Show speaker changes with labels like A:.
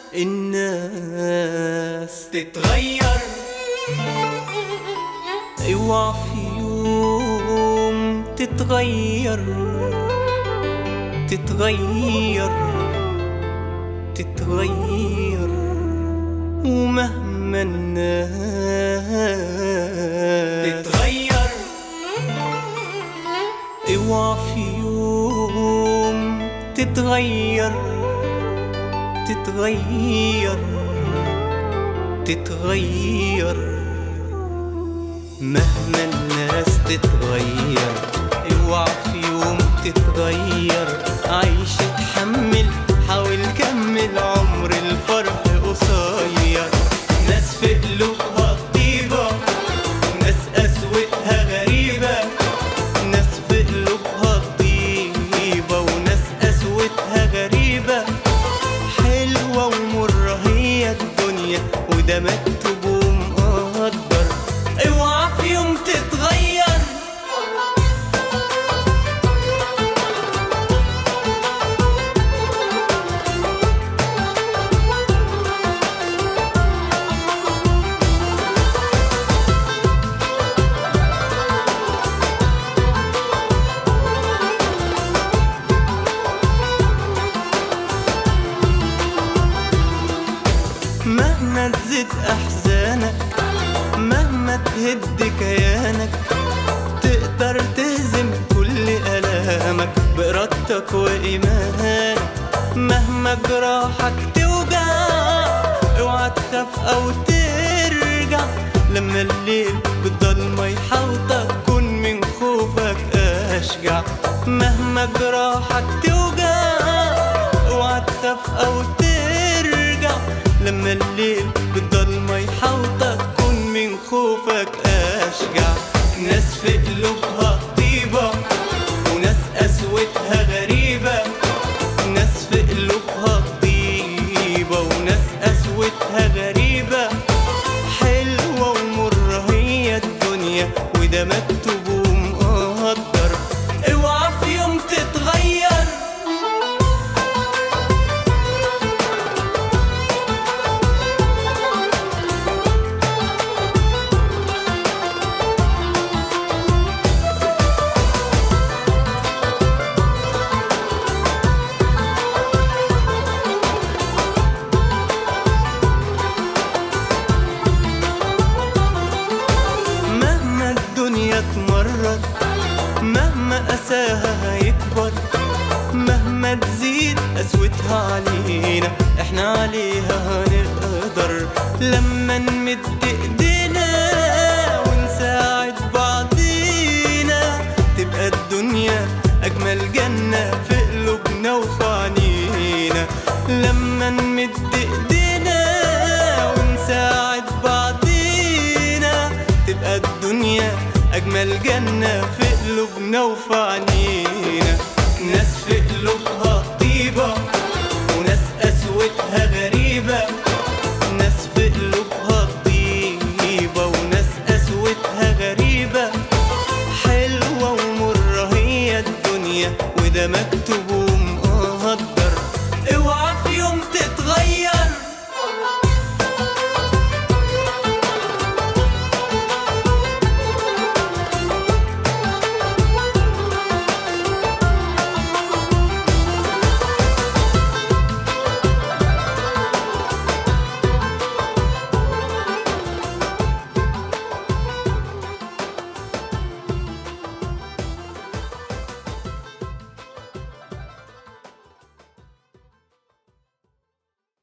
A: الناس
B: تتغير
A: اوعى في يوم تتغير تتغير تتغير ومهما الناس
B: تتغير
A: اوعى في يوم تتغير تتغير تتغير مهما الناس تتغير اوعى في يوم تتغير عيش اتحمل حاول كمل عمر الفرح قصير ناس في قلوبها طيبة وناس قسوتها غريبة ناس في قلوبها طيبة وناس قسوتها غريبة حلوة ومرة هي الدنيا وده مكتوب ومقدر اوعى في يوم تتغير مهما تزيد احزانك مهما تهد كيانك تقدر تهزم كل الامك بارادتك وايمانك مهما جراحك توجع اوعى تخاف او ترجع لما الليل بالضلمه يحوطك كن من خوفك اشجع مهما جراحك توجع اوعى تخاف او ترجع لما الليل بالضلمه يحوطك كن من خوفك اشجع ناس في قلوبها طيبه وناس قسوتها غريبه ناس في قلوبها طيبه وناس قسوتها غريبه حلوه ومره هي الدنيا وده مكتوب ومقدر اوعى في يوم تتغير مهما الدنيا تمرد مهما أساها هيكبر مهما تزيد قسوتها علينا احنا عليها هنقدر لما نمد ايدينا ونساعد بعضينا تبقى الدنيا اجمل جنة في قلوبنا وفي عينينا لما نمد ايدينا ونساعد بعضينا تبقى الدنيا أجمل جنة في قلوبنا وفي عينينا